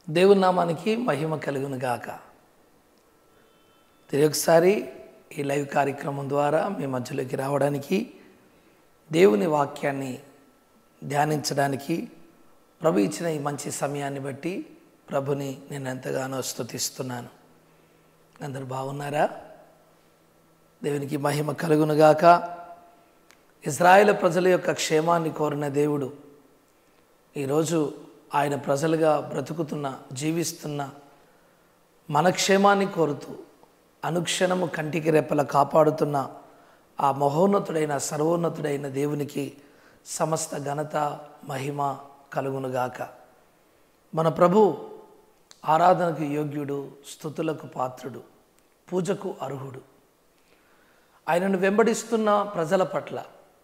దేవుని నామానికి మహిమ కలుగును గాక తిరిగి ఒకసారి ఈ లైవ్ కార్యక్రమం ద్వారా మీ మధ్యలోకి రావడానికి దేవుని వాక్యాన్ని ధ్యానించడానికి ప్రభు ఇచ్చిన ఈ మంచి సమయాన్ని బట్టి ప్రభుని నేను ఎంతగానో స్తుతిస్తున్నాను అందరు బాగున్నారా దేవునికి మహిమ కలుగునుగాక ఇజ్రాయేల్ ప్రజల యొక్క క్షేమాన్ని కోరిన దేవుడు ఈరోజు ఆయన ప్రజలుగా బ్రతుకుతున్న జీవిస్తున్న మన క్షేమాన్ని కోరుతూ అనుక్షణము కంటికి రెప్పల కాపాడుతున్న ఆ మహోన్నతుడైన సర్వోన్నతుడైన దేవునికి సమస్త ఘనత మహిమ కలుగునుగాక మన ప్రభు ఆరాధనకు యోగ్యుడు స్థుతులకు పాత్రుడు పూజకు అర్హుడు ఆయనను వెంబడిస్తున్న ప్రజల పట్ల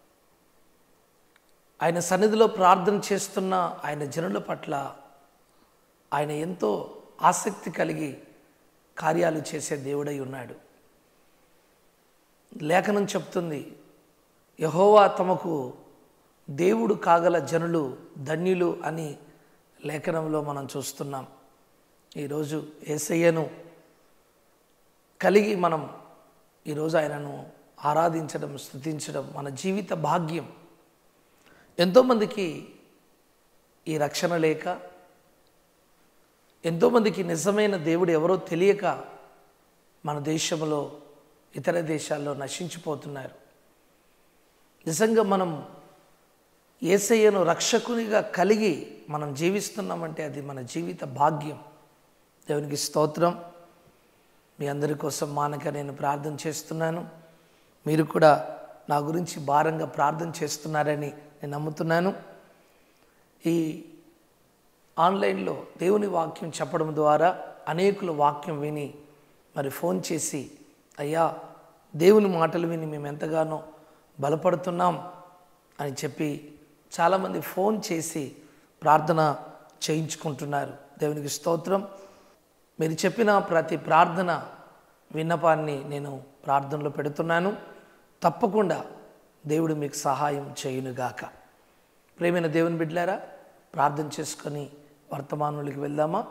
ఆయన సన్నిధిలో ప్రార్థన చేస్తున్న ఆయన జనుల పట్ల ఆయన ఎంతో ఆసక్తి కలిగి కార్యాలు చేసే దేవుడై ఉన్నాడు లేఖనం చెప్తుంది యహోవా తమకు దేవుడు కాగల జనులు ధన్యులు అని లేఖనంలో మనం చూస్తున్నాం ఈరోజు ఏసయ్యను కలిగి మనం ఈరోజు ఆయనను ఆరాధించడం స్థుతించడం మన జీవిత భాగ్యం ఎంతోమందికి ఈ రక్షణ లేక ఎంతోమందికి నిజమైన దేవుడు ఎవరో తెలియక మన దేశంలో ఇతర దేశాల్లో నశించిపోతున్నారు నిజంగా మనం ఏసయ్యను రక్షకునిగా కలిగి మనం జీవిస్తున్నామంటే అది మన జీవిత భాగ్యం దేవునికి స్తోత్రం మీ అందరి కోసం మానక నేను ప్రార్థన చేస్తున్నాను మీరు కూడా నా గురించి భారంగా ప్రార్థన చేస్తున్నారని నేను నమ్ముతున్నాను ఈ ఆన్లైన్లో దేవుని వాక్యం చెప్పడం ద్వారా అనేకులు వాక్యం విని మరి ఫోన్ చేసి అయ్యా దేవుని మాటలు విని మేము ఎంతగానో బలపడుతున్నాం అని చెప్పి చాలామంది ఫోన్ చేసి ప్రార్థన చేయించుకుంటున్నారు దేవునికి స్తోత్రం మీరు చెప్పిన ప్రతి ప్రార్థన విన్నపాన్ని నేను ప్రార్థనలో పెడుతున్నాను తప్పకుండా దేవుడు మీకు సహాయం చేయునుగాక ప్రేమైన దేవుని బిడ్డలారా ప్రార్థన చేసుకొని వర్తమానులకి వెళ్దామా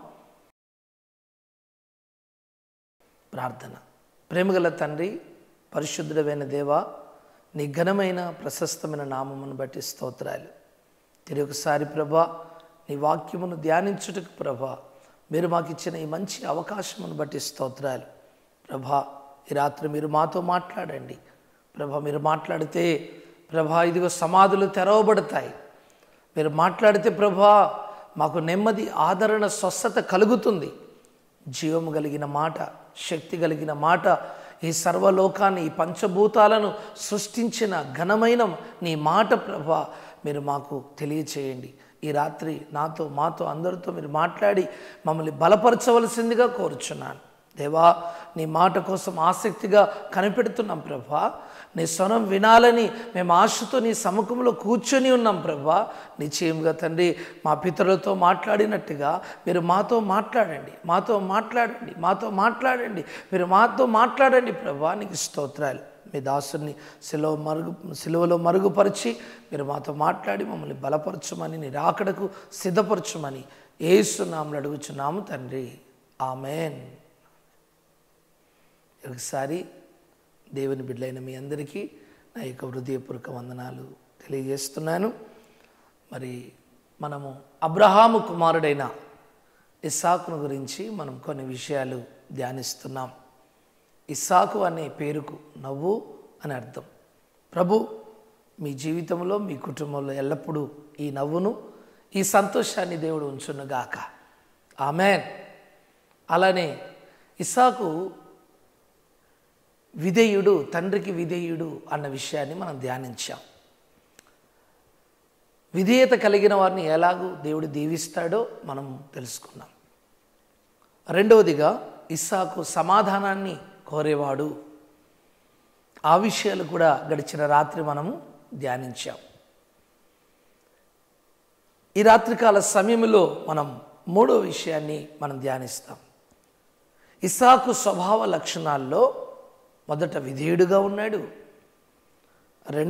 ప్రార్థన ప్రేమగల తండ్రి పరిశుద్ధుడమైన దేవ నీ ఘనమైన ప్రశస్తమైన నామమును బట్టి స్తోత్రాలు తిరిగి ఒకసారి ప్రభా నీ వాక్యమును ధ్యానించుటకు ప్రభా మీరు మాకు ఇచ్చిన ఈ మంచి అవకాశమును బట్టి స్తోత్రాలు ప్రభా ఈ రాత్రి మీరు మాతో మాట్లాడండి ప్రభా మీరు మాట్లాడితే ప్రభా ఇదిగో సమాధులు తెరవబడతాయి మీరు మాట్లాడితే ప్రభా మాకు నెమ్మది ఆదరణ స్వస్థత కలుగుతుంది జీవము కలిగిన మాట శక్తి కలిగిన మాట ఈ సర్వలోకాన్ని ఈ పంచభూతాలను సృష్టించిన ఘనమైన నీ మాట ప్రభా మీరు మాకు తెలియచేయండి ఈ రాత్రి నాతో మాతో అందరితో మీరు మాట్లాడి మమ్మల్ని బలపరచవలసిందిగా కోరుచున్నాను దేవా నీ మాట కోసం ఆసక్తిగా కనిపెడుతున్నాం ప్రభా నీ స్వరం వినాలని మేము ఆశతో నీ సముఖంలో కూర్చొని ఉన్నాం ప్రభా నిశ్చయంగా తండ్రి మా పితరులతో మాట్లాడినట్టుగా మీరు మాతో మాట్లాడండి మాతో మాట్లాడండి మాతో మాట్లాడండి మీరు మాతో మాట్లాడండి ప్రభా నీకు స్తోత్రాలు మీ దాసుని సిలువ మరుగు సిలువలో మరుగుపరిచి మీరు మాతో మాట్లాడి మమ్మల్ని బలపరచమని నీ రాకడకు సిద్ధపరచమని ఏసునాములు అడుగుచున్నాము తండ్రి ఆమెన్ ఒకసారి దేవుని బిడ్డలైన మీ అందరికీ నా యొక్క హృదయపూర్వక వందనాలు తెలియజేస్తున్నాను మరి మనము అబ్రహాము కుమారుడైన ఇస్సాకును గురించి మనం కొన్ని విషయాలు ధ్యానిస్తున్నాం ఇస్సాకు అనే పేరుకు నవ్వు అని అర్థం ప్రభు మీ జీవితంలో మీ కుటుంబంలో ఎల్లప్పుడూ ఈ నవ్వును ఈ సంతోషాన్ని దేవుడు ఉంచునుగాక ఆమెన్ అలానే ఇస్సాకు విధేయుడు తండ్రికి విధేయుడు అన్న విషయాన్ని మనం ధ్యానించాం విధేయత కలిగిన వారిని ఎలాగూ దేవుడు దీవిస్తాడో మనం తెలుసుకున్నాం రెండవదిగా ఇస్సాకు సమాధానాన్ని కోరేవాడు ఆ విషయాలు కూడా గడిచిన రాత్రి మనము ధ్యానించాం ఈ రాత్రికాల సమయంలో మనం మూడో విషయాన్ని మనం ధ్యానిస్తాం ఇసాకు స్వభావ లక్షణాల్లో మొదట విధేయుడుగా ఉన్నాడు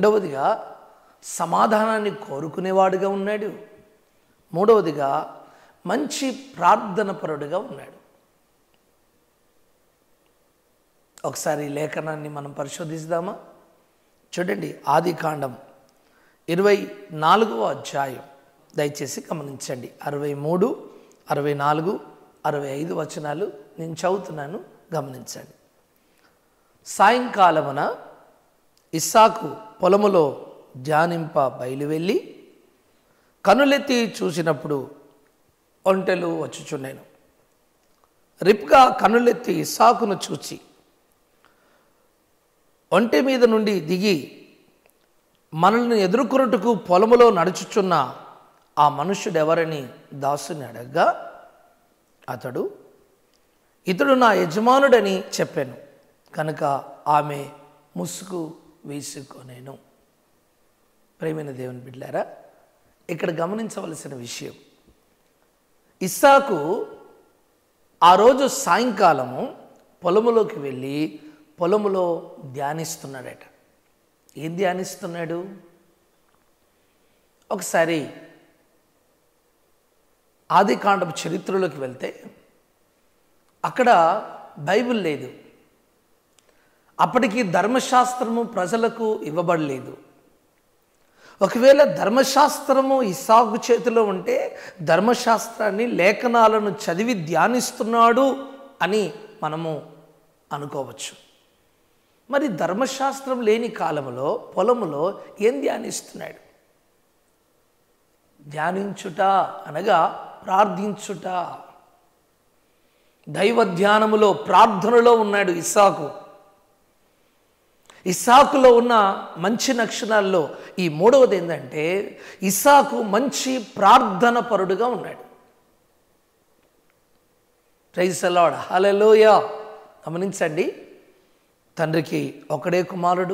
రెండవదిగా సమాధానాన్ని కోరుకునేవాడుగా ఉన్నాడు మూడవదిగా మంచి ప్రార్థన పరుడుగా ఉన్నాడు ఒకసారి ఈ లేఖనాన్ని మనం పరిశోధిస్తామా చూడండి ఆది కాండం ఇరవై నాలుగవ అధ్యాయం దయచేసి గమనించండి అరవై మూడు అరవై నాలుగు అరవై ఐదు వచనాలు నేను చదువుతున్నాను గమనించండి సాయంకాలమున ఇస్సాకు పొలములో ధ్యానింప బయలువెళ్ళి కనులెత్తి చూసినప్పుడు ఒంటెలు వచ్చుచున్నాను రిప్గా కనులెత్తి ఇస్సాకును చూచి ఒంటె మీద నుండి దిగి మనల్ని ఎదుర్కొనుటకు పొలములో నడుచుచున్న ఆ మనుష్యుడు ఎవరని దాసుని అడగగా అతడు ఇతడు నా యజమానుడని చెప్పాను కనుక ఆమె ముసుగు వేసుకొనేను ప్రేమైన దేవుని బిడ్డారా ఇక్కడ గమనించవలసిన విషయం ఇస్సాకు ఆ రోజు సాయంకాలము పొలములోకి వెళ్ళి పొలములో ధ్యానిస్తున్నాడట ఏం ధ్యానిస్తున్నాడు ఒకసారి ఆది కాండపు చరిత్రలోకి వెళ్తే అక్కడ బైబిల్ లేదు అప్పటికి ధర్మశాస్త్రము ప్రజలకు ఇవ్వబడలేదు ఒకవేళ ధర్మశాస్త్రము ఇసాగు చేతిలో ఉంటే ధర్మశాస్త్రాన్ని లేఖనాలను చదివి ధ్యానిస్తున్నాడు అని మనము అనుకోవచ్చు మరి ధర్మశాస్త్రం లేని కాలంలో పొలములో ఏం ధ్యానిస్తున్నాడు ధ్యానించుట అనగా ప్రార్థించుట దైవ ధ్యానములో ప్రార్థనలో ఉన్నాడు ఇస్సాకు ఇస్సాకులో ఉన్న మంచి లక్షణాల్లో ఈ మూడవది ఏంటంటే ఇస్సాకు మంచి ప్రార్థన పరుడుగా ఉన్నాడు ప్రైజ్ అలాడ్ హలలోయ గమనించండి తండ్రికి ఒకడే కుమారుడు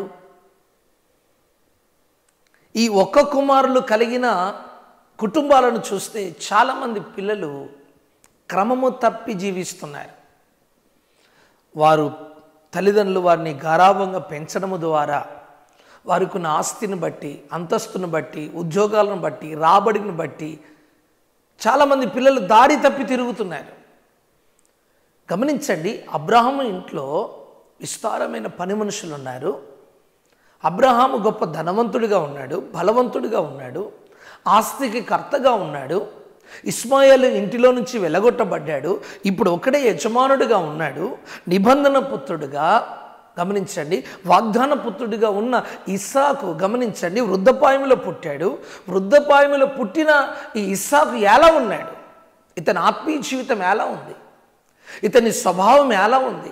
ఈ ఒక్క కుమారులు కలిగిన కుటుంబాలను చూస్తే చాలామంది పిల్లలు క్రమము తప్పి జీవిస్తున్నారు వారు తల్లిదండ్రులు వారిని గారాభంగా పెంచడము ద్వారా వారికి ఉన్న ఆస్తిని బట్టి అంతస్తును బట్టి ఉద్యోగాలను బట్టి రాబడిని బట్టి చాలామంది పిల్లలు దారి తప్పి తిరుగుతున్నారు గమనించండి అబ్రహాము ఇంట్లో విస్తారమైన పని మనుషులు ఉన్నారు అబ్రహాము గొప్ప ధనవంతుడిగా ఉన్నాడు బలవంతుడిగా ఉన్నాడు ఆస్తికి కర్తగా ఉన్నాడు ఇస్మాయిల్ ఇంటిలో నుంచి వెలగొట్టబడ్డాడు ఇప్పుడు ఒకడే యజమానుడిగా ఉన్నాడు నిబంధన పుత్రుడుగా గమనించండి వాగ్దాన పుత్రుడిగా ఉన్న ఇస్సాకు గమనించండి వృద్ధపాయములో పుట్టాడు వృద్ధపాయములో పుట్టిన ఈ ఇస్సాకు ఎలా ఉన్నాడు ఇతని ఆత్మీయ జీవితం ఎలా ఉంది ఇతని స్వభావం ఎలా ఉంది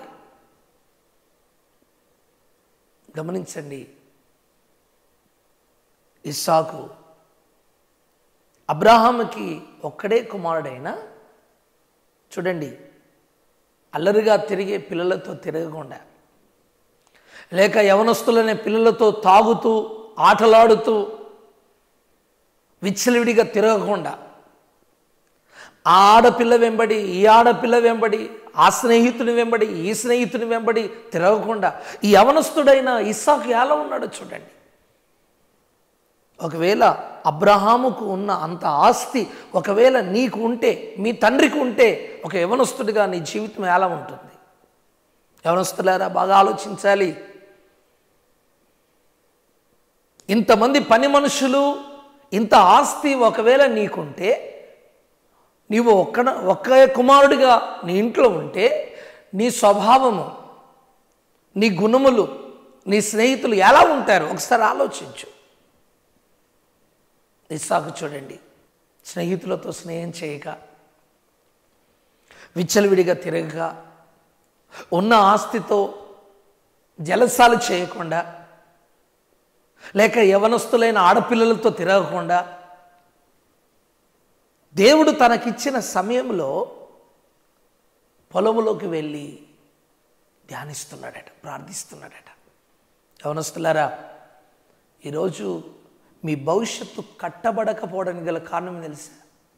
గమనించండి ఇస్సాకు అబ్రాహాముకి ఒక్కడే కుమారుడైనా చూడండి అల్లరిగా తిరిగే పిల్లలతో తిరగకుండా లేక యవనస్తులనే పిల్లలతో తాగుతూ ఆటలాడుతూ విచ్చలవిడిగా తిరగకుండా ఆ ఆడపిల్ల వెంబడి ఈ ఆడపిల్ల వెంబడి ఆ స్నేహితుని వెంబడి ఈ స్నేహితుని వెంబడి తిరగకుండా ఈ యవనస్తుడైన ఇస్సాకు ఎలా ఉన్నాడో చూడండి ఒకవేళ అబ్రహాముకు ఉన్న అంత ఆస్తి ఒకవేళ నీకు ఉంటే మీ తండ్రికి ఉంటే ఒక యవనస్తుడిగా నీ జీవితం ఎలా ఉంటుంది యవనస్తులారా బాగా ఆలోచించాలి ఇంతమంది పని మనుషులు ఇంత ఆస్తి ఒకవేళ నీకుంటే నీవు ఒక్క ఒక్క కుమారుడిగా నీ ఇంట్లో ఉంటే నీ స్వభావము నీ గుణములు నీ స్నేహితులు ఎలా ఉంటారు ఒకసారి ఆలోచించు ఇస్సాకు చూడండి స్నేహితులతో స్నేహం చేయక విచ్చలవిడిగా తిరగక ఉన్న ఆస్తితో జలసాలు చేయకుండా లేక యవనస్తులైన ఆడపిల్లలతో తిరగకుండా దేవుడు తనకిచ్చిన సమయంలో పొలములోకి వెళ్ళి ధ్యానిస్తున్నాడట ప్రార్థిస్తున్నాడట యవనస్తులారా ఈరోజు మీ భవిష్యత్తు కట్టబడకపోవడానికి గల కారణం తెలుసా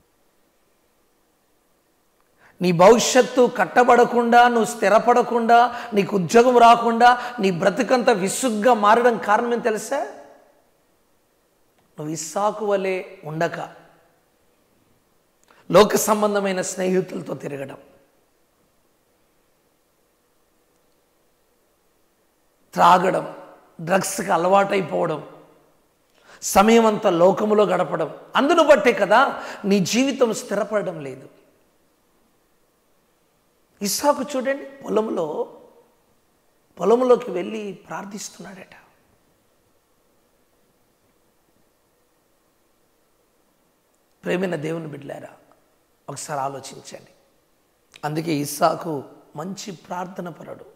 నీ భవిష్యత్తు కట్టబడకుండా నువ్వు స్థిరపడకుండా నీకు ఉద్యోగం రాకుండా నీ బ్రతుకంతా విసుగ్గా మారడం కారణం తెలుసా నువ్వు ఇస్సాకు వలె ఉండక లోక సంబంధమైన స్నేహితులతో తిరగడం త్రాగడం డ్రగ్స్కి అలవాటైపోవడం సమయం అంతా లోకములో గడపడం అందును బట్టే కదా నీ జీవితం స్థిరపడడం లేదు ఇస్సాకు చూడండి పొలంలో పొలంలోకి వెళ్ళి ప్రార్థిస్తున్నాడట ప్రేమైన దేవుని బిడ్డలారా ఒకసారి ఆలోచించండి అందుకే ఇస్సాకు మంచి ప్రార్థన పరుడు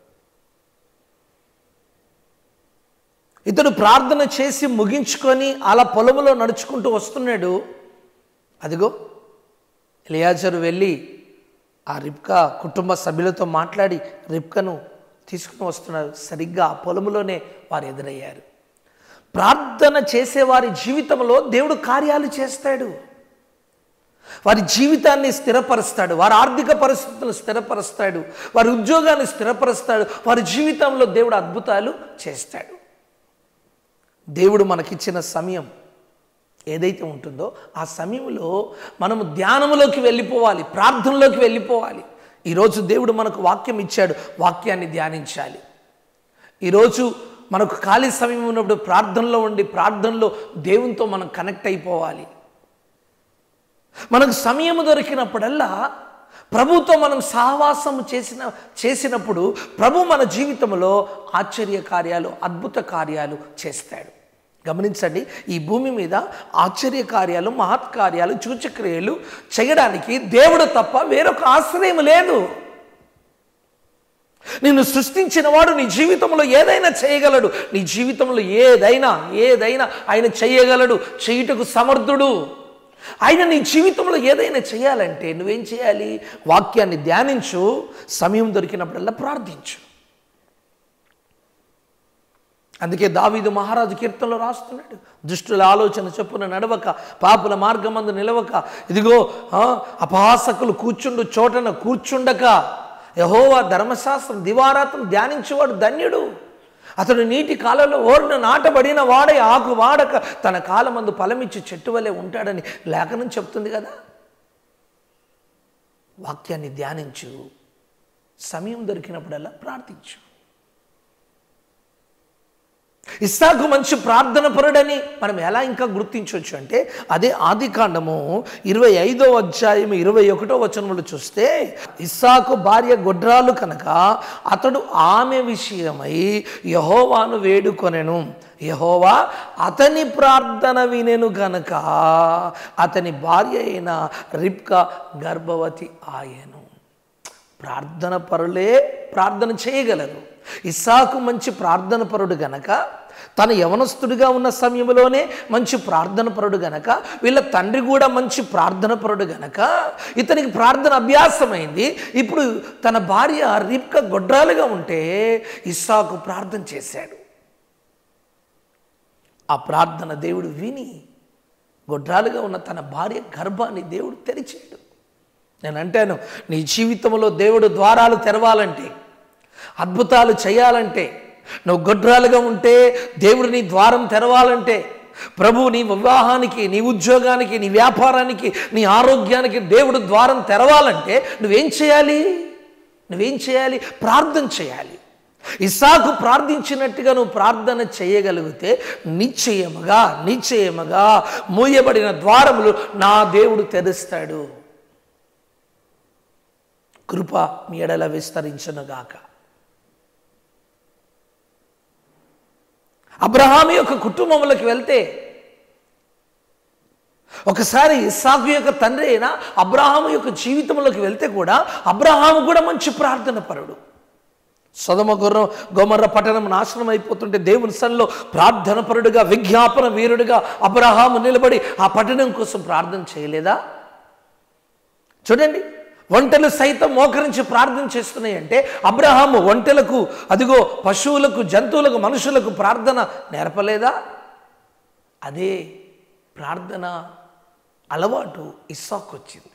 ఇతడు ప్రార్థన చేసి ముగించుకొని అలా పొలంలో నడుచుకుంటూ వస్తున్నాడు అదిగో ఎలియాజరు వెళ్ళి ఆ రిప్కా కుటుంబ సభ్యులతో మాట్లాడి రిప్కను తీసుకుని వస్తున్నారు సరిగ్గా ఆ పొలంలోనే వారు ఎదురయ్యారు ప్రార్థన చేసేవారి జీవితంలో దేవుడు కార్యాలు చేస్తాడు వారి జీవితాన్ని స్థిరపరుస్తాడు వారి ఆర్థిక పరిస్థితులను స్థిరపరుస్తాడు వారి ఉద్యోగాన్ని స్థిరపరుస్తాడు వారి జీవితంలో దేవుడు అద్భుతాలు చేస్తాడు దేవుడు మనకిచ్చిన సమయం ఏదైతే ఉంటుందో ఆ సమయంలో మనము ధ్యానములోకి వెళ్ళిపోవాలి ప్రార్థనలోకి వెళ్ళిపోవాలి ఈరోజు దేవుడు మనకు వాక్యం ఇచ్చాడు వాక్యాన్ని ధ్యానించాలి ఈరోజు మనకు ఖాళీ సమయం ఉన్నప్పుడు ప్రార్థనలో ఉండి ప్రార్థనలో దేవునితో మనం కనెక్ట్ అయిపోవాలి మనకు సమయం దొరికినప్పుడల్లా ప్రభుతో మనం సహవాసం చేసిన చేసినప్పుడు ప్రభు మన జీవితంలో ఆశ్చర్య కార్యాలు అద్భుత కార్యాలు చేస్తాడు గమనించండి ఈ భూమి మీద ఆశ్చర్య కార్యాలు మహత్కార్యాలు సూచక్రియలు చేయడానికి దేవుడు తప్ప వేరొక ఆశ్రయం లేదు నిన్ను సృష్టించిన వాడు నీ జీవితంలో ఏదైనా చేయగలడు నీ జీవితంలో ఏదైనా ఏదైనా ఆయన చేయగలడు చేయుటకు సమర్థుడు ఆయన నీ జీవితంలో ఏదైనా చేయాలంటే నువ్వేం చేయాలి వాక్యాన్ని ధ్యానించు సమయం దొరికినప్పుడల్లా ప్రార్థించు అందుకే దావీదు మహారాజు కీర్తనలో రాస్తున్నాడు దుష్టుల ఆలోచన చొప్పున నడవక పాపుల మార్గమందు నిలవక ఇదిగో ఆ, అపహాసకులు కూర్చుండు చోటన కూర్చుండక యహోవా ధర్మశాస్త్రం దివారాత్రం ధ్యానించేవాడు ధన్యుడు అతడు నీటి కాలంలో ఓర్న నాటబడిన వాడే ఆకు వాడక తన కాలమందు ఫలమిచ్చి చెట్టు వలె ఉంటాడని లేఖనం చెప్తుంది కదా వాక్యాన్ని ధ్యానించు సమయం దొరికినప్పుడల్లా ప్రార్థించు ఇస్సాకు మంచి ప్రార్థన పరుడని మనం ఎలా ఇంకా గుర్తించవచ్చు అంటే అదే ఆది కాండము ఇరవై ఐదో అధ్యాయం ఇరవై ఒకటో వచనములు చూస్తే ఇస్సాకు భార్య గొడ్రాలు కనుక అతడు ఆమె విషయమై యహోవాను వేడుకొనెను యహోవా అతని ప్రార్థన వినెను గనక అతని భార్య అయిన రిప్కా గర్భవతి ఆయను ప్రార్థన పరులే ప్రార్థన చేయగలరు ఇస్సాకు మంచి ప్రార్థన పరుడు గనక తన యవనస్తుడిగా ఉన్న సమయంలోనే మంచి ప్రార్థన పరుడు గనక వీళ్ళ తండ్రి కూడా మంచి ప్రార్థన పరుడు గనక ఇతనికి ప్రార్థన అభ్యాసమైంది ఇప్పుడు తన భార్య రిప్క గొడ్రాలుగా ఉంటే ఇస్సాకు ప్రార్థన చేశాడు ఆ ప్రార్థన దేవుడు విని గొడ్రాలుగా ఉన్న తన భార్య గర్భాన్ని దేవుడు తెరిచాడు నేను అంటాను నీ జీవితంలో దేవుడు ద్వారాలు తెరవాలంటే అద్భుతాలు చేయాలంటే నువ్వు గొడ్రాలుగా ఉంటే దేవుడు నీ ద్వారం తెరవాలంటే ప్రభు నీ వివాహానికి నీ ఉద్యోగానికి నీ వ్యాపారానికి నీ ఆరోగ్యానికి దేవుడు ద్వారం తెరవాలంటే నువ్వేం చేయాలి నువ్వేం చేయాలి ప్రార్థన చేయాలి ఇసాకు ప్రార్థించినట్టుగా నువ్వు ప్రార్థన చేయగలిగితే నిశ్చయముగా నిశ్చయముగా మూయబడిన ద్వారములు నా దేవుడు తెరుస్తాడు కృప మీ ఎడల విస్తరించనుగాక అబ్రహాం యొక్క కుటుంబంలోకి వెళ్తే ఒకసారి ఇస్సాకు యొక్క తండ్రి అయిన అబ్రహాము యొక్క జీవితంలోకి వెళ్తే కూడా అబ్రహాము కూడా మంచి ప్రార్థన పరుడు సొదమ గుర్రం గోమర్ర పట్టణం నాశనం అయిపోతుంటే దేవుని సన్నిలో ప్రార్థన పరుడుగా విజ్ఞాపన వీరుడుగా అబ్రహాము నిలబడి ఆ పట్టణం కోసం ప్రార్థన చేయలేదా చూడండి ఒంటెలు సైతం మోకరించి ప్రార్థన చేస్తున్నాయంటే అబ్రహాము ఒంటెలకు అదిగో పశువులకు జంతువులకు మనుషులకు ప్రార్థన నేర్పలేదా అదే ప్రార్థన అలవాటు ఇస్సాకు వచ్చింది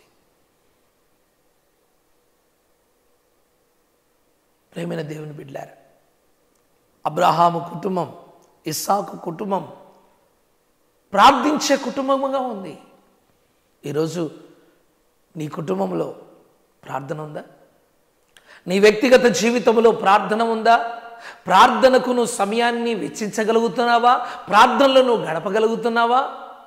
ప్రేమైన దేవుని బిడ్డారు అబ్రహాము కుటుంబం ఇస్సాకు కుటుంబం ప్రార్థించే కుటుంబముగా ఉంది ఈరోజు నీ కుటుంబంలో ప్రార్థన ఉందా నీ వ్యక్తిగత జీవితంలో ప్రార్థన ఉందా ప్రార్థనకు నువ్వు సమయాన్ని వెచ్చించగలుగుతున్నావా ప్రార్థనలో నువ్వు గడపగలుగుతున్నావా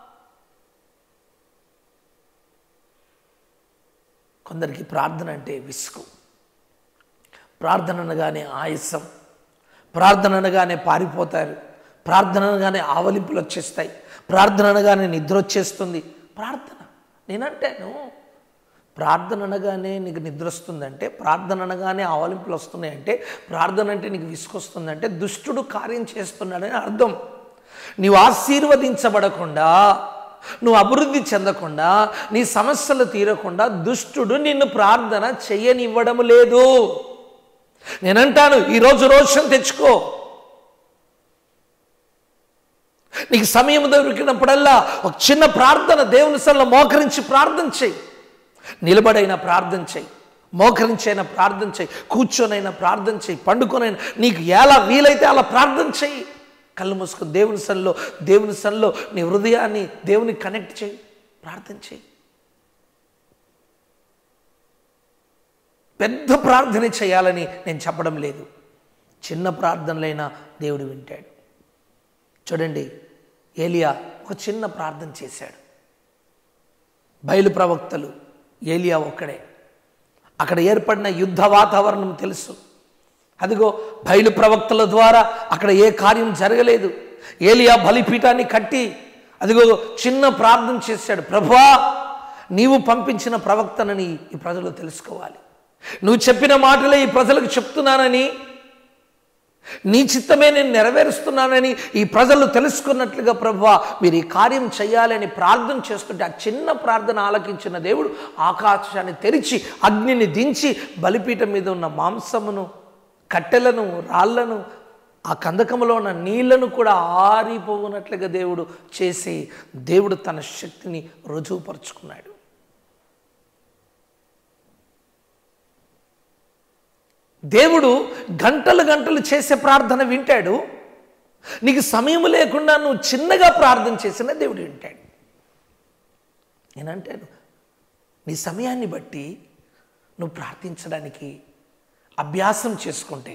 కొందరికి ప్రార్థన అంటే విసుగు ప్రార్థన అనగానే ఆయాసం ప్రార్థన అనగానే పారిపోతారు ప్రార్థన అనగానే ఆవలింపులు వచ్చేస్తాయి ప్రార్థన అనగానే నిద్ర వచ్చేస్తుంది ప్రార్థన నేనంటాను ప్రార్థన అనగానే నీకు నిద్ర వస్తుందంటే ప్రార్థన అనగానే ఆవలింపులు వస్తున్నాయంటే ప్రార్థన అంటే నీకు విసుకొస్తుందంటే దుష్టుడు కార్యం చేస్తున్నాడని అర్థం నీవు ఆశీర్వదించబడకుండా నువ్వు అభివృద్ధి చెందకుండా నీ సమస్యలు తీరకుండా దుష్టుడు నిన్ను ప్రార్థన చెయ్యనివ్వడం లేదు నేనంటాను ఈరోజు రోషం తెచ్చుకో నీకు సమయం దొరికినప్పుడల్లా ఒక చిన్న ప్రార్థన దేవుని సల్లో మోకరించి ప్రార్థన చెయ్యి నిలబడైనా ప్రార్థన చెయ్యి మోకరించైనా ప్రార్థన చెయ్యి కూర్చొనైనా ప్రార్థన చెయ్యి పండుకొనైనా నీకు ఎలా వీలైతే అలా ప్రార్థన చెయ్యి కళ్ళు మూసుకొని దేవుని సన్నిలో దేవుని సన్నిలో నీ హృదయాన్ని దేవుని కనెక్ట్ చేయి ప్రార్థన చేయి పెద్ద ప్రార్థన చేయాలని నేను చెప్పడం లేదు చిన్న ప్రార్థనలైనా దేవుడు వింటాడు చూడండి ఏలియా ఒక చిన్న ప్రార్థన చేశాడు బయలు ప్రవక్తలు ఏలియా ఒక్కడే అక్కడ ఏర్పడిన యుద్ధ వాతావరణం తెలుసు అదిగో బయలు ప్రవక్తల ద్వారా అక్కడ ఏ కార్యం జరగలేదు ఏలియా బలిపీఠాన్ని కట్టి అదిగో చిన్న ప్రార్థన చేశాడు ప్రభా నీవు పంపించిన ప్రవక్తనని ఈ ప్రజలు తెలుసుకోవాలి నువ్వు చెప్పిన మాటలే ఈ ప్రజలకు చెప్తున్నానని నీ చిత్తమే నేను నెరవేరుస్తున్నానని ఈ ప్రజలు తెలుసుకున్నట్లుగా ప్రభా మీరు ఈ కార్యం చేయాలని ప్రార్థన చేస్తుంటే ఆ చిన్న ప్రార్థన ఆలకించిన దేవుడు ఆకాశాన్ని తెరిచి అగ్నిని దించి బలిపీఠం మీద ఉన్న మాంసమును కట్టెలను రాళ్లను ఆ కందకములో ఉన్న నీళ్లను కూడా ఆరిపోవునట్లుగా దేవుడు చేసి దేవుడు తన శక్తిని రుజువుపరుచుకున్నాడు దేవుడు గంటలు గంటలు చేసే ప్రార్థన వింటాడు నీకు సమయం లేకుండా నువ్వు చిన్నగా ప్రార్థన చేసినా దేవుడు వింటాడు నేనంటాను నీ సమయాన్ని బట్టి నువ్వు ప్రార్థించడానికి అభ్యాసం చేసుకుంటే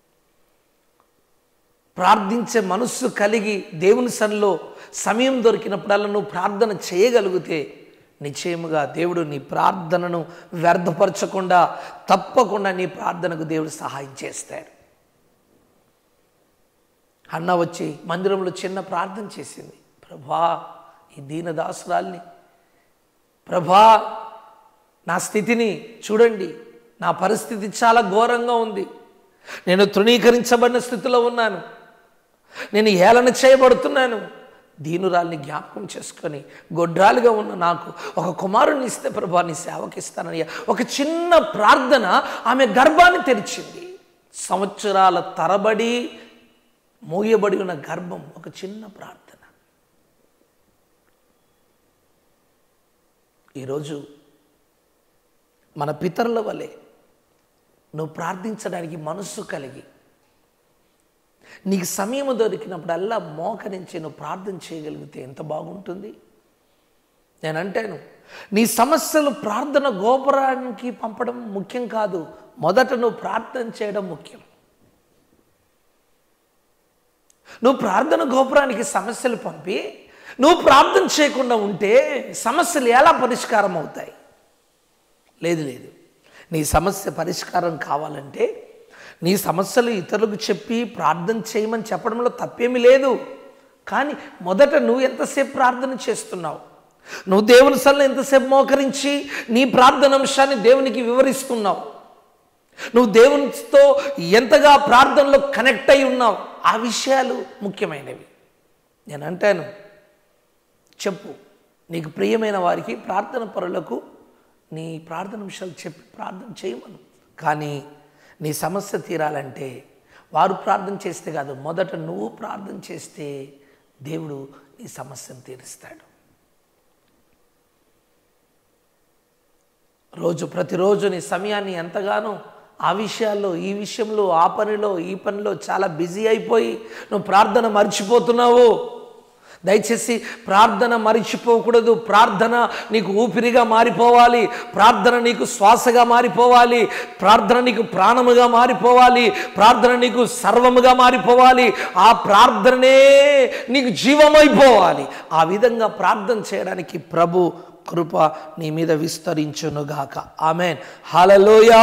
ప్రార్థించే మనస్సు కలిగి దేవుని సన్నిలో సమయం దొరికినప్పుడల్లా నువ్వు ప్రార్థన చేయగలిగితే నిశ్చయముగా దేవుడు నీ ప్రార్థనను వ్యర్థపరచకుండా తప్పకుండా నీ ప్రార్థనకు దేవుడు సహాయం చేస్తాడు అన్న వచ్చి మందిరంలో చిన్న ప్రార్థన చేసింది ప్రభా ఈ దీనదాసురాల్ని ప్రభా నా స్థితిని చూడండి నా పరిస్థితి చాలా ఘోరంగా ఉంది నేను తృణీకరించబడిన స్థితిలో ఉన్నాను నేను ఏలన చేయబడుతున్నాను దీనురాల్ని జ్ఞాపకం చేసుకొని గొడ్రాలుగా ఉన్న నాకు ఒక కుమారుని ఇస్తే ప్రభా నీ సేవకి ఇస్తానని ఒక చిన్న ప్రార్థన ఆమె గర్భాన్ని తెరిచింది సంవత్సరాల తరబడి మూయబడి ఉన్న గర్భం ఒక చిన్న ప్రార్థన ఈరోజు మన పితరుల వలె నువ్వు ప్రార్థించడానికి మనస్సు కలిగి నీకు సమయం దొరికినప్పుడల్లా మోకరించి నువ్వు ప్రార్థన చేయగలిగితే ఎంత బాగుంటుంది నేను అంటాను నీ సమస్యలు ప్రార్థన గోపురానికి పంపడం ముఖ్యం కాదు మొదట నువ్వు ప్రార్థన చేయడం ముఖ్యం నువ్వు ప్రార్థన గోపురానికి సమస్యలు పంపి నువ్వు ప్రార్థన చేయకుండా ఉంటే సమస్యలు ఎలా పరిష్కారం అవుతాయి లేదు లేదు నీ సమస్య పరిష్కారం కావాలంటే నీ సమస్యలు ఇతరులకు చెప్పి ప్రార్థన చేయమని చెప్పడంలో తప్పేమీ లేదు కానీ మొదట నువ్వు ఎంతసేపు ప్రార్థన చేస్తున్నావు నువ్వు దేవుని సల్ల ఎంతసేపు మోకరించి నీ ప్రార్థన అంశాన్ని దేవునికి వివరిస్తున్నావు నువ్వు దేవునితో ఎంతగా ప్రార్థనలో కనెక్ట్ అయి ఉన్నావు ఆ విషయాలు ముఖ్యమైనవి నేను అంటాను చెప్పు నీకు ప్రియమైన వారికి ప్రార్థన పరులకు నీ ప్రార్థన విషయాలు చెప్పి ప్రార్థన చేయమను కానీ నీ సమస్య తీరాలంటే వారు ప్రార్థన చేస్తే కాదు మొదట నువ్వు ప్రార్థన చేస్తే దేవుడు నీ సమస్యను తీరుస్తాడు రోజు ప్రతిరోజు నీ సమయాన్ని ఎంతగానో ఆ విషయాల్లో ఈ విషయంలో ఆ పనిలో ఈ పనిలో చాలా బిజీ అయిపోయి నువ్వు ప్రార్థన మర్చిపోతున్నావు దయచేసి ప్రార్థన మరిచిపోకూడదు ప్రార్థన నీకు ఊపిరిగా మారిపోవాలి ప్రార్థన నీకు శ్వాసగా మారిపోవాలి ప్రార్థన నీకు ప్రాణముగా మారిపోవాలి ప్రార్థన నీకు సర్వముగా మారిపోవాలి ఆ ప్రార్థనే నీకు జీవమైపోవాలి ఆ విధంగా ప్రార్థన చేయడానికి ప్రభు కృప నీ మీద విస్తరించునుగాక ఆమెన్ హలలోయా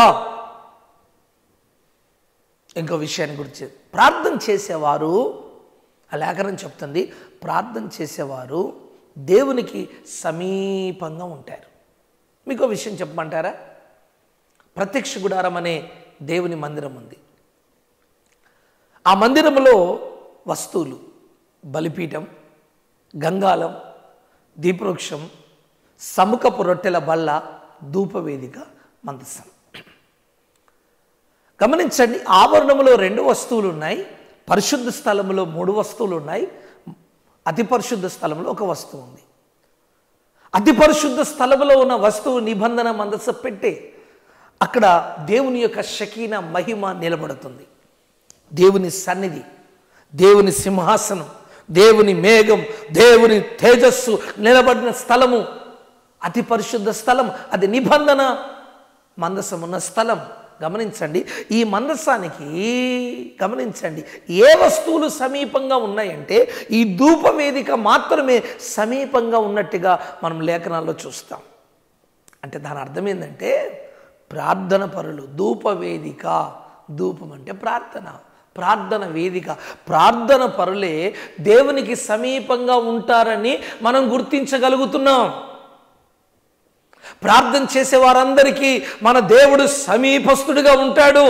ఇంకో విషయాన్ని గురించి ప్రార్థన చేసేవారు ఆ లేఖనం చెప్తుంది ప్రార్థన చేసేవారు దేవునికి సమీపంగా ఉంటారు మీకు విషయం చెప్పమంటారా ప్రత్యక్ష గుడారం అనే దేవుని మందిరం ఉంది ఆ మందిరంలో వస్తువులు బలిపీఠం గంగాలం దీపవృక్షం సముఖపు రొట్టెల బల్ల ధూపవేదిక మందసం గమనించండి ఆవరణంలో రెండు వస్తువులు ఉన్నాయి పరిశుద్ధ స్థలంలో మూడు వస్తువులు ఉన్నాయి అతి పరిశుద్ధ స్థలంలో ఒక వస్తువు ఉంది అతి పరిశుద్ధ స్థలంలో ఉన్న వస్తువు నిబంధన మందస పెట్టే అక్కడ దేవుని యొక్క షకీన మహిమ నిలబడుతుంది దేవుని సన్నిధి దేవుని సింహాసనం దేవుని మేఘం దేవుని తేజస్సు నిలబడిన స్థలము అతి పరిశుద్ధ స్థలం అది నిబంధన మందసం ఉన్న స్థలం గమనించండి ఈ మందసానికి గమనించండి ఏ వస్తువులు సమీపంగా ఉన్నాయంటే ఈ ధూపవేదిక మాత్రమే సమీపంగా ఉన్నట్టుగా మనం లేఖనాల్లో చూస్తాం అంటే దాని అర్థం ఏంటంటే ప్రార్థన పరులు ధూపవేదిక ధూపం అంటే ప్రార్థన ప్రార్థన వేదిక ప్రార్థన పరులే దేవునికి సమీపంగా ఉంటారని మనం గుర్తించగలుగుతున్నాం ప్రార్థన చేసే వారందరికీ మన దేవుడు సమీపస్తుడిగా ఉంటాడు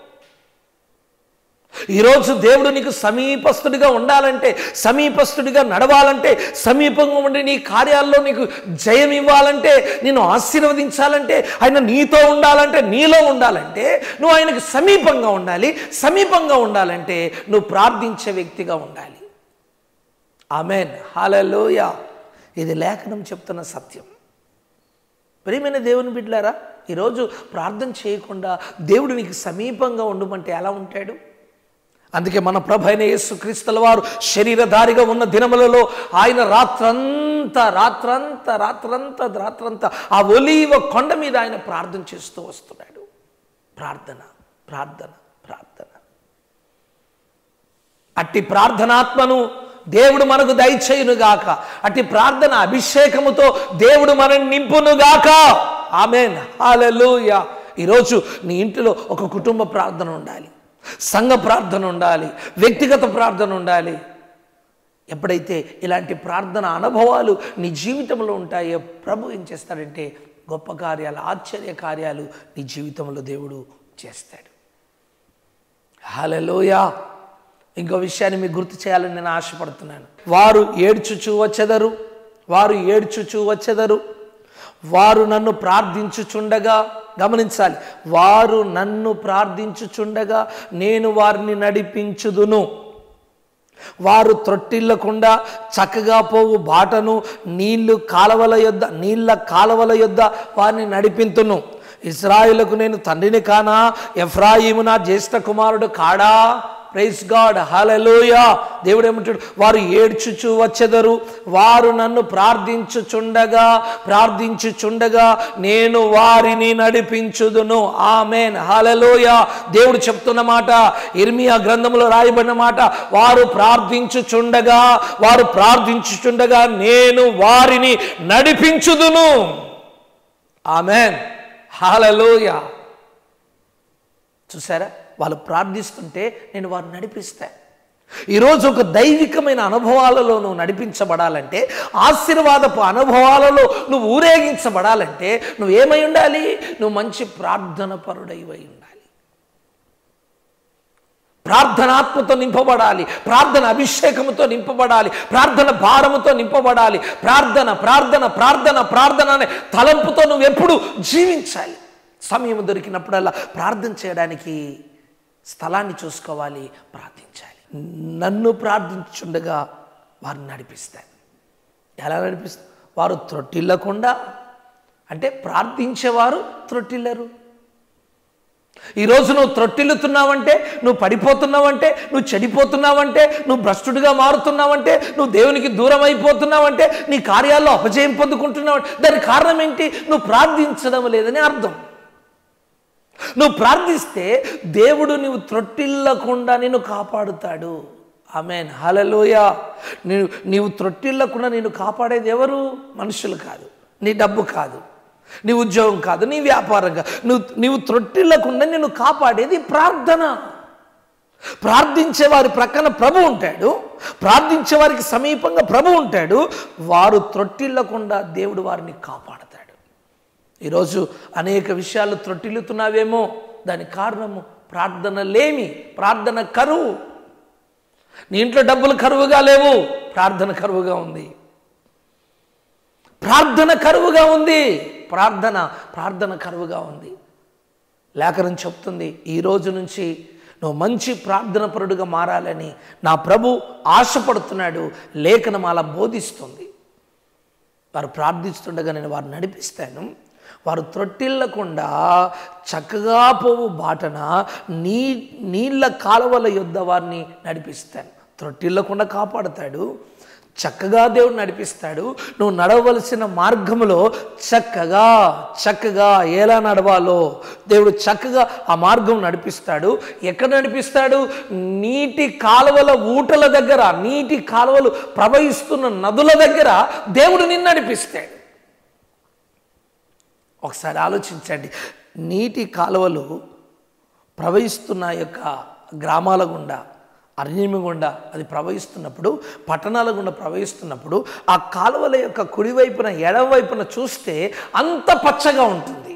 ఈరోజు దేవుడు నీకు సమీపస్తుడిగా ఉండాలంటే సమీపస్తుడిగా నడవాలంటే సమీపంగా ఉండి నీ కార్యాల్లో నీకు జయం ఇవ్వాలంటే నేను ఆశీర్వదించాలంటే ఆయన నీతో ఉండాలంటే నీలో ఉండాలంటే నువ్వు ఆయనకు సమీపంగా ఉండాలి సమీపంగా ఉండాలంటే నువ్వు ప్రార్థించే వ్యక్తిగా ఉండాలి ఆమెన్ హాలలోయ ఇది లేఖనం చెప్తున్న సత్యం ప్రియమైన దేవుని బిడ్డలారా ఈరోజు ప్రార్థన చేయకుండా దేవుడు నీకు సమీపంగా ఉండమంటే ఎలా ఉంటాడు అందుకే మన ప్రభు అయిన యేసుక్రీస్తుల వారు శరీరధారిగా ఉన్న దినములలో ఆయన రాత్రంతా రాత్రంతా రాత్రంతా రాత్రంతా ఆ ఒలీవ కొండ మీద ఆయన ప్రార్థన చేస్తూ వస్తున్నాడు ప్రార్థన ప్రార్థన ప్రార్థన అట్టి ప్రార్థనాత్మను దేవుడు మనకు దయచేయునుగాక అట్టి ప్రార్థన అభిషేకముతో దేవుడు మనల్ని నింపునుగాక ఆమెన్ హాలూయ ఈరోజు నీ ఇంటిలో ఒక కుటుంబ ప్రార్థన ఉండాలి సంఘ ప్రార్థన ఉండాలి వ్యక్తిగత ప్రార్థన ఉండాలి ఎప్పుడైతే ఇలాంటి ప్రార్థన అనుభవాలు నీ జీవితంలో ఉంటాయో ప్రభు ఏం చేస్తాడంటే గొప్ప కార్యాలు ఆశ్చర్య కార్యాలు నీ జీవితంలో దేవుడు చేస్తాడు హలలోయా ఇంకో విషయాన్ని మీకు గుర్తు చేయాలని నేను ఆశపడుతున్నాను వారు ఏడ్చుచూ వచ్చెదరు వారు ఏడ్చుచూ వచ్చెదరు వారు నన్ను ప్రార్థించుచుండగా గమనించాలి వారు నన్ను ప్రార్థించుచుండగా నేను వారిని నడిపించుదును వారు త్రొట్టిల్లకుండా చక్కగా పోవు బాటను నీళ్లు కాలవల యొద్ద నీళ్ళ కాలవల యొద్ద వారిని నడిపింతును ఇస్రాయిలకు నేను తండ్రిని కానా ఎఫ్రాయిము నా జ్యేష్ఠ కుమారుడు కాడా ప్రైస్ గాడ్ హలలోయ దేవుడు ఏమంటాడు వారు ఏడ్చుచు వచ్చెదరు వారు నన్ను ప్రార్థించుచుండగా ప్రార్థించుచుండగా నేను వారిని నడిపించుదును ఆమెన్ హలలోయ దేవుడు చెప్తున్న మాట ఇర్మియా గ్రంథంలో రాయబడిన మాట వారు ప్రార్థించుచుండగా వారు ప్రార్థించుచుండగా నేను వారిని నడిపించుదును ఆమెన్ హలలోయ చూసారా వాళ్ళు ప్రార్థిస్తుంటే నేను వారిని నడిపిస్తాను ఈరోజు ఒక దైవికమైన అనుభవాలలో నువ్వు నడిపించబడాలంటే ఆశీర్వాదపు అనుభవాలలో నువ్వు ఊరేగించబడాలంటే నువ్వు ఏమై ఉండాలి నువ్వు మంచి ప్రార్థన పరుడైవై ఉండాలి ప్రార్థనాత్మతో నింపబడాలి ప్రార్థన అభిషేకముతో నింపబడాలి ప్రార్థన భారముతో నింపబడాలి ప్రార్థన ప్రార్థన ప్రార్థన ప్రార్థన అనే తలంపుతో నువ్వు ఎప్పుడు జీవించాలి సమయం దొరికినప్పుడల్లా ప్రార్థన చేయడానికి స్థలాన్ని చూసుకోవాలి ప్రార్థించాలి నన్ను ప్రార్థించుండగా వారిని నడిపిస్తాను ఎలా నడిపిస్తారు వారు త్రొట్టిల్లకుండా అంటే ప్రార్థించేవారు త్రొట్టిల్లరు ఈరోజు నువ్వు త్రొట్టిల్లుతున్నావంటే నువ్వు పడిపోతున్నావంటే నువ్వు చెడిపోతున్నావంటే నువ్వు భ్రష్టుడిగా మారుతున్నావంటే నువ్వు దేవునికి దూరం అయిపోతున్నావంటే నీ కార్యాల్లో అపజయం పొందుకుంటున్నావు దానికి కారణం ఏంటి నువ్వు ప్రార్థించడం లేదని అర్థం నువ్వు ప్రార్థిస్తే దేవుడు నీవు త్రొట్టిల్లకుండా నిన్ను కాపాడుతాడు ఆమెన్ హలలోయ నీవు నీవు త్రొట్టిల్లకుండా నిన్ను కాపాడేది ఎవరు మనుషులు కాదు నీ డబ్బు కాదు నీ ఉద్యోగం కాదు నీ వ్యాపారం కాదు నువ్వు నీవు త్రొట్టిల్లకుండా నిన్ను కాపాడేది ప్రార్థన ప్రార్థించే వారి ప్రక్కన ప్రభు ఉంటాడు ప్రార్థించే వారికి సమీపంగా ప్రభు ఉంటాడు వారు త్రొట్టిల్లకుండా దేవుడు వారిని కాపాడతాడు ఈరోజు అనేక విషయాలు త్రొట్టిల్లుతున్నావేమో దానికి కారణము ప్రార్థన లేమి ప్రార్థన కరువు నీ ఇంట్లో డబ్బులు కరువుగా లేవు ప్రార్థన కరువుగా ఉంది ప్రార్థన కరువుగా ఉంది ప్రార్థన ప్రార్థన కరువుగా ఉంది లేఖనం చెప్తుంది ఈ రోజు నుంచి నువ్వు మంచి ప్రార్థన పరుడుగా మారాలని నా ప్రభు ఆశపడుతున్నాడు లేఖనం అలా బోధిస్తుంది వారు ప్రార్థిస్తుండగా నేను వారు నడిపిస్తాను వారు త్రొట్టిల్లకుండా చక్కగా పోవు బాటన నీ నీళ్ళ కాలువల యొద్ద వారిని నడిపిస్తాను త్రొట్టిల్లకుండా కాపాడుతాడు చక్కగా దేవుడు నడిపిస్తాడు నువ్వు నడవలసిన మార్గంలో చక్కగా చక్కగా ఎలా నడవాలో దేవుడు చక్కగా ఆ మార్గం నడిపిస్తాడు ఎక్కడ నడిపిస్తాడు నీటి కాలువల ఊటల దగ్గర నీటి కాలువలు ప్రవహిస్తున్న నదుల దగ్గర దేవుడు నిన్ను నడిపిస్తాడు ఒకసారి ఆలోచించండి నీటి కాలువలు ప్రవహిస్తున్న యొక్క గ్రామాల గుండా అరణ్యం గుండా అది ప్రవహిస్తున్నప్పుడు పట్టణాల గుండా ప్రవహిస్తున్నప్పుడు ఆ కాలువల యొక్క కుడివైపున ఎడమవైపున చూస్తే అంత పచ్చగా ఉంటుంది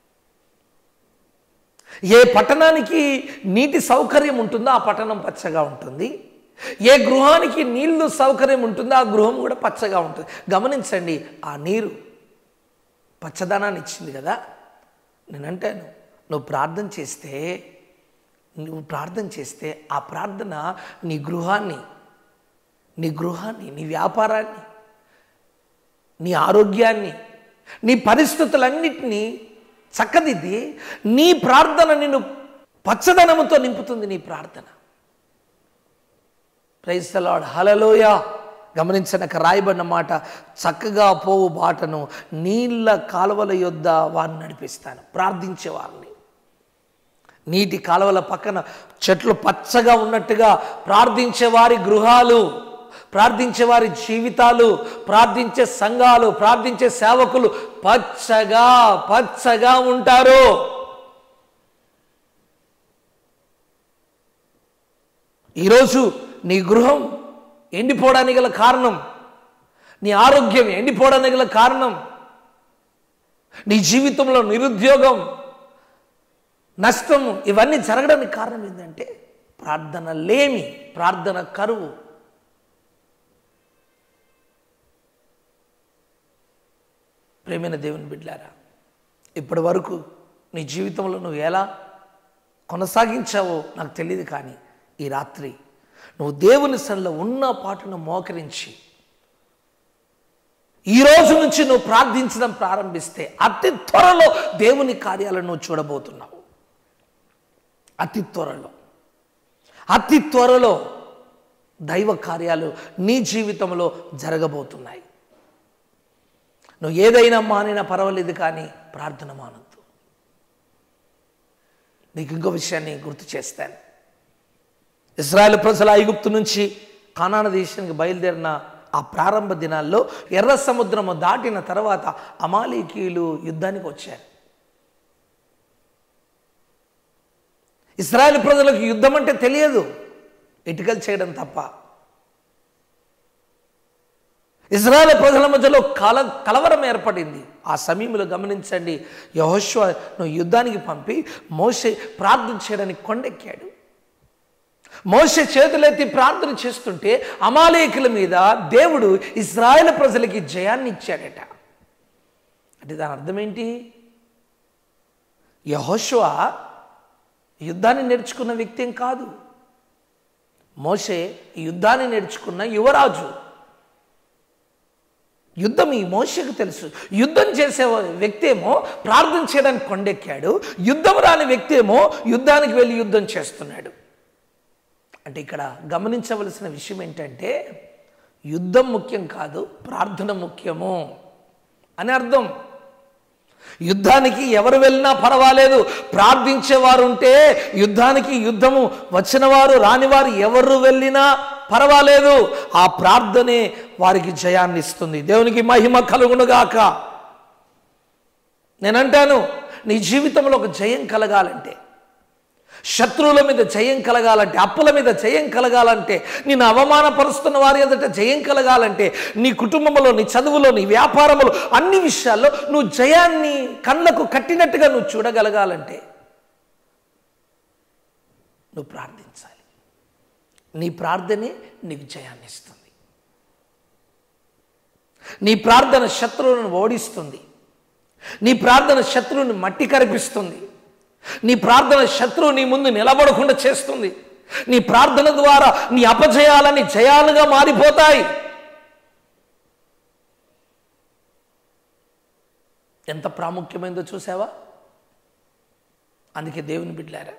ఏ పట్టణానికి నీటి సౌకర్యం ఉంటుందో ఆ పట్టణం పచ్చగా ఉంటుంది ఏ గృహానికి నీళ్లు సౌకర్యం ఉంటుందో ఆ గృహం కూడా పచ్చగా ఉంటుంది గమనించండి ఆ నీరు పచ్చదనాన్ని ఇచ్చింది కదా నేను అంటాను నువ్వు ప్రార్థన చేస్తే నువ్వు ప్రార్థన చేస్తే ఆ ప్రార్థన నీ గృహాన్ని నీ గృహాన్ని నీ వ్యాపారాన్ని నీ ఆరోగ్యాన్ని నీ పరిస్థితులన్నిటినీ చక్కదిద్ది నీ ప్రార్థన నిన్ను పచ్చదనముతో నింపుతుంది నీ ప్రార్థన ప్రైజ్ లార్డ్ హలలోయ గమనించనక రాయబడిన మాట చక్కగా పోవు బాటను నీళ్ళ కాలువల యొద్ద వారిని నడిపిస్తాను ప్రార్థించే వారిని నీటి కాలువల పక్కన చెట్లు పచ్చగా ఉన్నట్టుగా ప్రార్థించే వారి గృహాలు ప్రార్థించే వారి జీవితాలు ప్రార్థించే సంఘాలు ప్రార్థించే సేవకులు పచ్చగా పచ్చగా ఉంటారు ఈరోజు నీ గృహం ఎండిపోవడానికి గల కారణం నీ ఆరోగ్యం ఎండిపోవడానికి గల కారణం నీ జీవితంలో నిరుద్యోగం నష్టము ఇవన్నీ జరగడానికి కారణం ఏంటంటే ప్రార్థన లేమి ప్రార్థన కరువు ప్రేమైన దేవుని బిడ్డారా ఇప్పటి వరకు నీ జీవితంలో నువ్వు ఎలా కొనసాగించావో నాకు తెలియదు కానీ ఈ రాత్రి నువ్వు దేవుని సన్నిలో ఉన్న పాటును మోకరించి ఈ రోజు నుంచి నువ్వు ప్రార్థించడం ప్రారంభిస్తే అతి త్వరలో దేవుని కార్యాలను నువ్వు చూడబోతున్నావు అతి త్వరలో అతి త్వరలో దైవ కార్యాలు నీ జీవితంలో జరగబోతున్నాయి నువ్వు ఏదైనా మానినా పర్వాలేదు కానీ ప్రార్థన మానద్దు నీకు ఇంకో విషయాన్ని గుర్తు చేస్తాను ఇజ్రాయెల్ ప్రజల ఐగుప్తు నుంచి కానాన దేశానికి బయలుదేరిన ఆ ప్రారంభ దినాల్లో ఎర్ర సముద్రము దాటిన తర్వాత అమాలీకీయులు యుద్ధానికి వచ్చారు ఇస్రాయల్ ప్రజలకు యుద్ధం అంటే తెలియదు ఇటుకలు చేయడం తప్ప ఇజ్రాయల్ ప్రజల మధ్యలో కల కలవరం ఏర్పడింది ఆ సమయంలో గమనించండి యహోశ్వ నువ్వు యుద్ధానికి పంపి మోసే ప్రార్థన చేయడానికి కొండెక్కాడు మోసే చేతులెత్తి ప్రార్థన చేస్తుంటే అమాలేకుల మీద దేవుడు ఇజ్రాయెల్ ప్రజలకి జయాన్ని ఇచ్చాడట అంటే దాని అర్థం ఏంటి యహోశ్వ యుద్ధాన్ని నేర్చుకున్న వ్యక్తి ఏం కాదు మోసే ఈ యుద్ధాన్ని నేర్చుకున్న యువరాజు యుద్ధం ఈ మోషకు తెలుసు యుద్ధం చేసే వ్యక్తి ఏమో ప్రార్థన చేయడానికి కొండెక్కాడు యుద్ధం రాని వ్యక్తి ఏమో యుద్ధానికి వెళ్ళి యుద్ధం చేస్తున్నాడు అంటే ఇక్కడ గమనించవలసిన విషయం ఏంటంటే యుద్ధం ముఖ్యం కాదు ప్రార్థన ముఖ్యము అని అర్థం యుద్ధానికి ఎవరు వెళ్ళినా పర్వాలేదు ప్రార్థించేవారు ఉంటే యుద్ధానికి యుద్ధము వచ్చిన వారు రానివారు ఎవరు వెళ్ళినా పర్వాలేదు ఆ ప్రార్థనే వారికి జయాన్ని ఇస్తుంది దేవునికి మహిమ కలుగునుగాక నేనంటాను నీ జీవితంలో ఒక జయం కలగాలంటే శత్రువుల మీద జయం కలగాలంటే అప్పుల మీద జయం కలగాలంటే నిన్ను అవమానపరుస్తున్న వారి ఎదుట జయం కలగాలంటే నీ కుటుంబంలో నీ చదువులో నీ వ్యాపారంలో అన్ని విషయాల్లో నువ్వు జయాన్ని కళ్ళకు కట్టినట్టుగా నువ్వు చూడగలగాలంటే నువ్వు ప్రార్థించాలి నీ ప్రార్థనే నీకు జయాన్ని ఇస్తుంది నీ ప్రార్థన శత్రువులను ఓడిస్తుంది నీ ప్రార్థన శత్రువుని మట్టి కరిపిస్తుంది నీ ప్రార్థన శత్రువు నీ ముందు నిలబడకుండా చేస్తుంది నీ ప్రార్థన ద్వారా నీ అపజయాలని జయాలుగా మారిపోతాయి ఎంత ప్రాముఖ్యమైందో చూసావా అందుకే దేవుని బిడ్డారా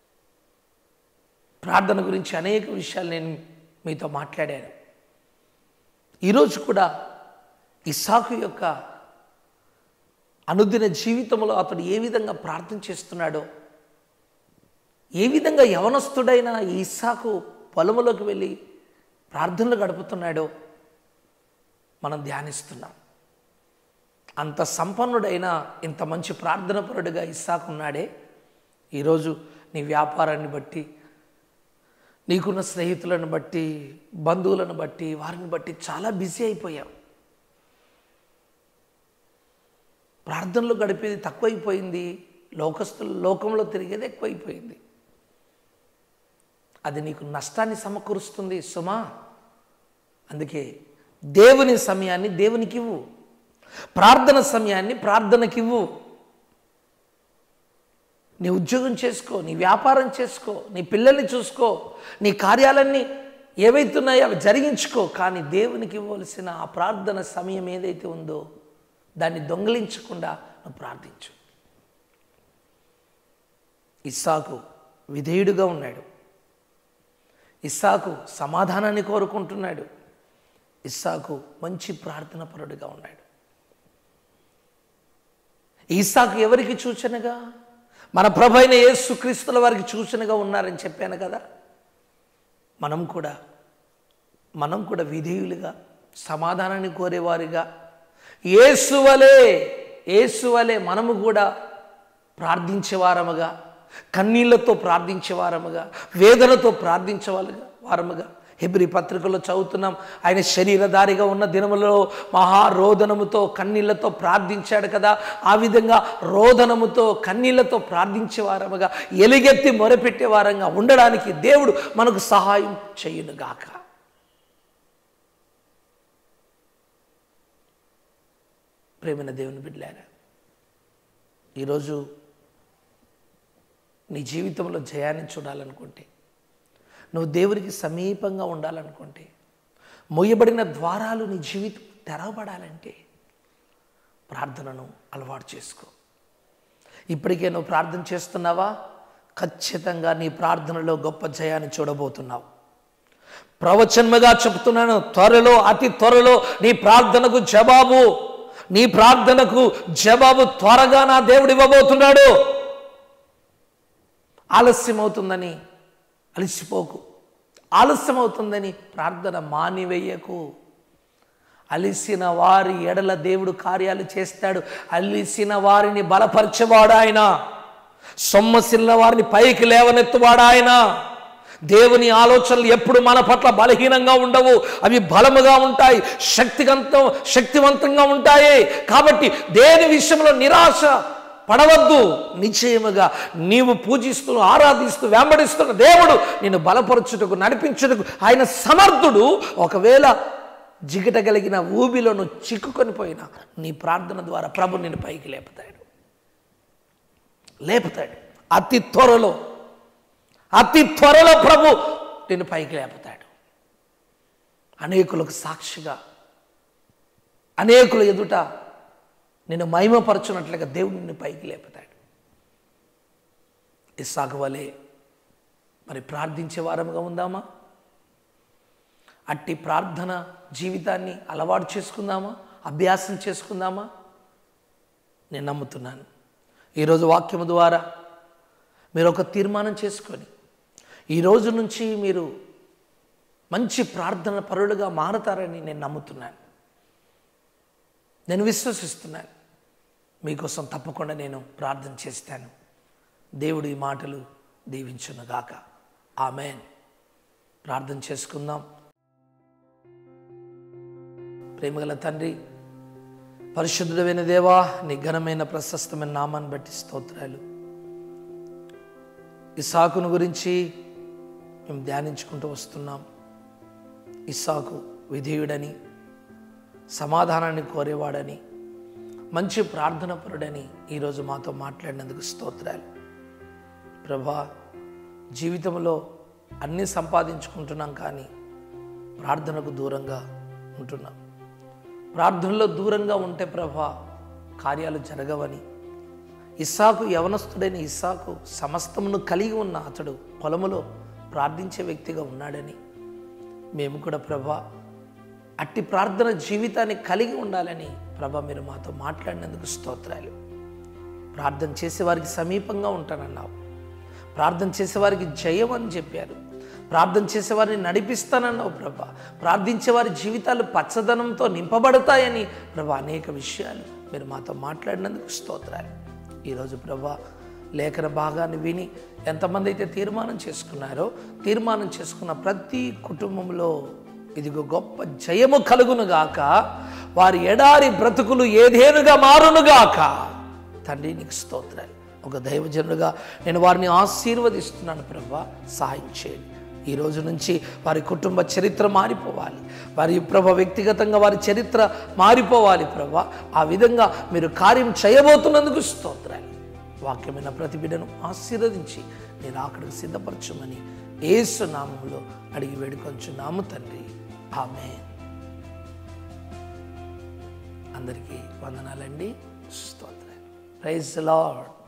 ప్రార్థన గురించి అనేక విషయాలు నేను మీతో మాట్లాడాను ఈరోజు కూడా ఇసాకు యొక్క అనుదిన జీవితంలో అతడు ఏ విధంగా ప్రార్థన చేస్తున్నాడో ఏ విధంగా యవనస్తుడైన ఈ ఇస్సాకు పొలములోకి వెళ్ళి ప్రార్థనలు గడుపుతున్నాడో మనం ధ్యానిస్తున్నాం అంత సంపన్నుడైన ఇంత మంచి ప్రార్థన పరుడుగా ఇస్సాకు ఉన్నాడే ఈరోజు నీ వ్యాపారాన్ని బట్టి నీకున్న స్నేహితులను బట్టి బంధువులను బట్టి వారిని బట్టి చాలా బిజీ అయిపోయావు ప్రార్థనలు గడిపేది తక్కువైపోయింది లోకస్తులు లోకంలో తిరిగేది ఎక్కువైపోయింది అది నీకు నష్టాన్ని సమకూరుస్తుంది సుమా అందుకే దేవుని సమయాన్ని దేవునికి ఇవ్వు ప్రార్థన సమయాన్ని ప్రార్థనకివ్వు నీ ఉద్యోగం చేసుకో నీ వ్యాపారం చేసుకో నీ పిల్లల్ని చూసుకో నీ కార్యాలన్నీ ఏవైతున్నాయో అవి జరిగించుకో కానీ దేవునికి ఇవ్వవలసిన ఆ ప్రార్థన సమయం ఏదైతే ఉందో దాన్ని దొంగలించకుండా నువ్వు ప్రార్థించు ఇస్సాకు విధేయుడుగా ఉన్నాడు ఇస్సాకు సమాధానాన్ని కోరుకుంటున్నాడు ఇస్సాకు మంచి ప్రార్థన పరుడుగా ఉన్నాడు ఇస్సాకు ఎవరికి సూచనగా మన ప్రభు అయిన యేసుక్రీస్తుల వారికి సూచనగా ఉన్నారని చెప్పాను కదా మనం కూడా మనం కూడా విధేయులుగా సమాధానాన్ని కోరేవారిగా ఏసువలే ఏసువలే మనము కూడా ప్రార్థించేవారముగా కన్నీళ్లతో ప్రార్థించేవారముగా వేదనతో ప్రార్థించేవాళ్ళుగా వారముగా హెబ్రి పత్రికలో చదువుతున్నాం ఆయన శరీరధారిగా ఉన్న దినములో మహారోదనముతో కన్నీళ్లతో ప్రార్థించాడు కదా ఆ విధంగా రోదనముతో కన్నీళ్లతో ప్రార్థించేవారముగా ఎలుగెత్తి మొరపెట్టేవారంగా ఉండడానికి దేవుడు మనకు సహాయం చేయునుగాక ప్రేమైన దేవుని బిడ్డలారా ఈరోజు నీ జీవితంలో జయాన్ని చూడాలనుకుంటే నువ్వు దేవునికి సమీపంగా ఉండాలనుకుంటే మొయ్యబడిన ద్వారాలు నీ జీవితం తెరవబడాలంటే ప్రార్థనను అలవాటు చేసుకో ఇప్పటికే నువ్వు ప్రార్థన చేస్తున్నావా ఖచ్చితంగా నీ ప్రార్థనలో గొప్ప జయాన్ని చూడబోతున్నావు ప్రవచన్మగా చెప్తున్నాను త్వరలో అతి త్వరలో నీ ప్రార్థనకు జవాబు నీ ప్రార్థనకు జవాబు త్వరగా నా దేవుడు ఇవ్వబోతున్నాడు ఆలస్యం అవుతుందని అలసిపోకు ఆలస్యం అవుతుందని ప్రార్థన మానివేయకు అలిసిన వారి ఎడల దేవుడు కార్యాలు చేస్తాడు అలిసిన వారిని బలపరచేవాడు ఆయన సొమ్మసిల్ల వారిని పైకి లేవనెత్తువాడు ఆయన దేవుని ఆలోచనలు ఎప్పుడు మన పట్ల బలహీనంగా ఉండవు అవి బలముగా ఉంటాయి శక్తివంతం శక్తివంతంగా ఉంటాయి కాబట్టి దేని విషయంలో నిరాశ పడవద్దు నిశ్చయముగా నీవు పూజిస్తూ ఆరాధిస్తూ వెంబడిస్తున్న దేవుడు నిన్ను బలపరచుటకు నడిపించుటకు ఆయన సమర్థుడు ఒకవేళ జిగటగలిగిన ఊబిలో నువ్వు చిక్కుకొని పోయినా నీ ప్రార్థన ద్వారా ప్రభు నిన్ను పైకి లేపుతాడు లేపుతాడు అతి త్వరలో అతి త్వరలో ప్రభు నిన్ను పైకి లేపుతాడు అనేకులకు సాక్షిగా అనేకుల ఎదుట నిన్ను మహిమపరచున్నట్లుగా దేవుడు నిన్ను పైకి లేపుతాడు ఇస్సాకు వలె మరి ప్రార్థించే వారముగా ఉందామా అట్టి ప్రార్థన జీవితాన్ని అలవాటు చేసుకుందామా అభ్యాసం చేసుకుందామా నేను నమ్ముతున్నాను ఈరోజు వాక్యము ద్వారా మీరు ఒక తీర్మానం చేసుకొని ఈ రోజు నుంచి మీరు మంచి ప్రార్థన పరులుగా మారతారని నేను నమ్ముతున్నాను నేను విశ్వసిస్తున్నాను మీకోసం తప్పకుండా నేను ప్రార్థన చేస్తాను దేవుడు ఈ మాటలు దీవించునుగాక ఆమెన్ ప్రార్థన చేసుకుందాం ప్రేమగల తండ్రి పరిశుద్ధుడమైన దేవా నీ ఘనమైన ప్రశస్తమైన నామాన్ని బట్టి స్తోత్రాలు ఇసాకును గురించి మేము ధ్యానించుకుంటూ వస్తున్నాం ఇస్సాకు విధేయుడని సమాధానాన్ని కోరేవాడని మంచి ప్రార్థన పరుడని ఈరోజు మాతో మాట్లాడినందుకు స్తోత్రాలు ప్రభా జీవితంలో అన్నీ సంపాదించుకుంటున్నాం కానీ ప్రార్థనకు దూరంగా ఉంటున్నాం ప్రార్థనలో దూరంగా ఉంటే ప్రభా కార్యాలు జరగవని ఇస్సాకు యవనస్తుడైన ఇస్సాకు సమస్తమును కలిగి ఉన్న అతడు పొలములో ప్రార్థించే వ్యక్తిగా ఉన్నాడని మేము కూడా ప్రభా అట్టి ప్రార్థన జీవితాన్ని కలిగి ఉండాలని ప్రభా మీరు మాతో మాట్లాడినందుకు స్తోత్రాలు ప్రార్థన చేసేవారికి సమీపంగా ఉంటానన్నావు ప్రార్థన చేసేవారికి జయం అని చెప్పారు ప్రార్థన చేసేవారిని నడిపిస్తానన్నావు ప్రభా ప్రార్థించే వారి జీవితాలు పచ్చదనంతో నింపబడతాయని ప్రభా అనేక విషయాలు మీరు మాతో మాట్లాడినందుకు స్తోత్రాలు ఈరోజు ప్రభా లేఖన భాగాన్ని విని ఎంతమంది అయితే తీర్మానం చేసుకున్నారో తీర్మానం చేసుకున్న ప్రతి కుటుంబంలో ఇదిగో గొప్ప జయము కలుగునుగాక వారి ఎడారి బ్రతుకులు ఏదేనుగా మారునుగాక తండ్రి నీకు స్తోత్రాలు ఒక దైవజనుడుగా నేను వారిని ఆశీర్వదిస్తున్నాను ప్రభా సహాయం చేయండి ఈ రోజు నుంచి వారి కుటుంబ చరిత్ర మారిపోవాలి వారి ప్రభ వ్యక్తిగతంగా వారి చరిత్ర మారిపోవాలి ప్రభా ఆ విధంగా మీరు కార్యం చేయబోతున్నందుకు స్తోత్రాలు వాక్యమైన ప్రతి బిడ్డను ఆశీర్వదించి నేను అక్కడికి సిద్ధపరచమని ఏసు నామంలో అడిగి వేడుకొంచున్నాము తండ్రి ఆమె అందరికీ వందనాలండి స్తోత్రాలు ప్రైజ్ లార్డ్